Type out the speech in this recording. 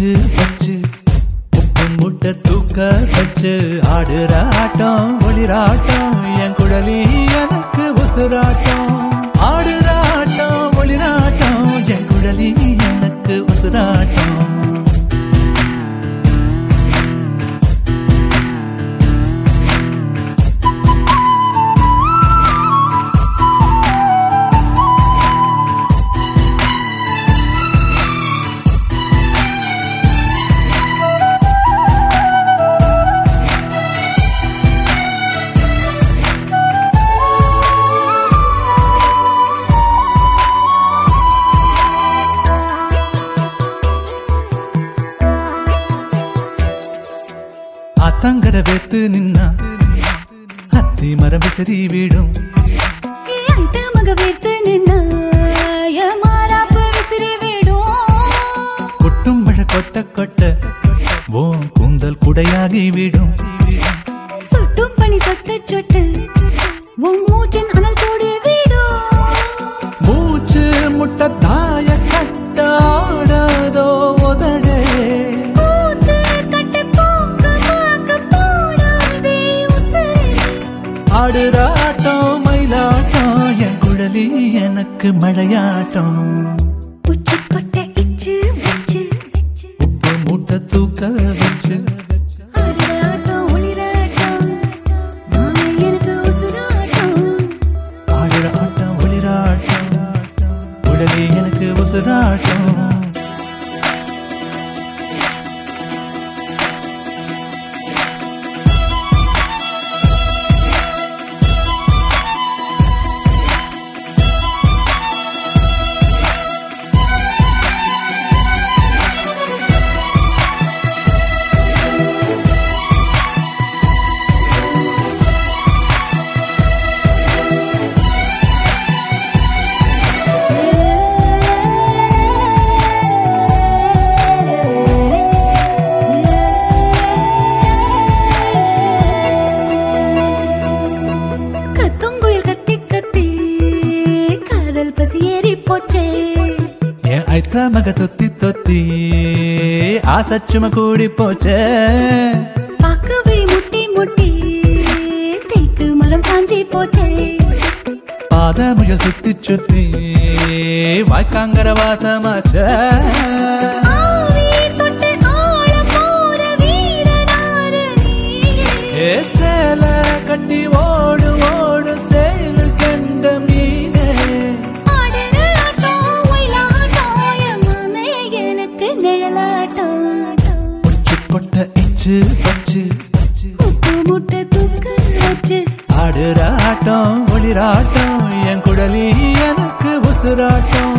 இச்சு வச்சு உப்பு முட்டை தூக்க வச்சு ஆடுற ஆட்டம் ஒளிராட்டம் என் குழலி எனக்கு உசுராட்டம் ஆடுற ஆட்டம் ஒளிராட்டம் என் குழலி எனக்கு உசுராட்டம் ஆத்தங்கர வேத்து நின்னா அத்தி மரம் விசிறி வீடும் ಈ ಐಟ ಮಗ ವೇರ್ತು ನಿನ್ನ ಮಾರಾಪ விசிறி விடும் கொட்டும் மழை கொட்ட கொட்ட ஓ கூந்தல் குடையாகி விடும் சுட்டும் பனி சத்த சொட்டு உன் மூச்சின் அனல் கூடி விடும் மூச்சு முட்டை தாய கட்டாடாதோ உதடே கூத்து கட்டு போக்கு மாக்கு போடாதே உசுரே ஆடுறாட்டம் மயிலாட்டம் என் குழலி எனக்கு மழையாட்டம் உச்சி கொட்டை இச்சு வச்சு உப்பு மூட்டை தூக்க வச்சு ஆடுற ஆட்டம் ஒளிராட்டம் மாமே எனக்கு உசுராட்டம் ஆடுற ஆட்டம் ஒளிராட்டம் குழலி எனக்கு உசுராட்டம் கத்துங்குயில் கத்தி கத்தி காதல் பசி ஏறி போச்சே என் ஐத்த மக தொத்தி தொத்தி ஆசச்சும கூடி போச்சே பாக்கு விழி முட்டி முட்டி தேக்கு மரம் சாஞ்சி போச்சே பாத முயல் சுத்தி சுத்தி வாய்க்காங்கர வாசமாச்சே ஆவி தொட்டு ஆழ போற வீரனாரு நீயே. ஏ சேல கட்டி ஓடு ஓடு சேலு கண்ட மீனே ஆடுற ஆட்டம், ஒயிலாட்டம், என் மாமே எனக்கு நிழலாட்டம். உச்சி கொட்ட இச்சு வச்சு உப்பு முட்டை தூக்க வச்சு ஆடுற ஆட்டம் ஒளிராட்டம் என் குடலி எனக்கு உசுராட்டம்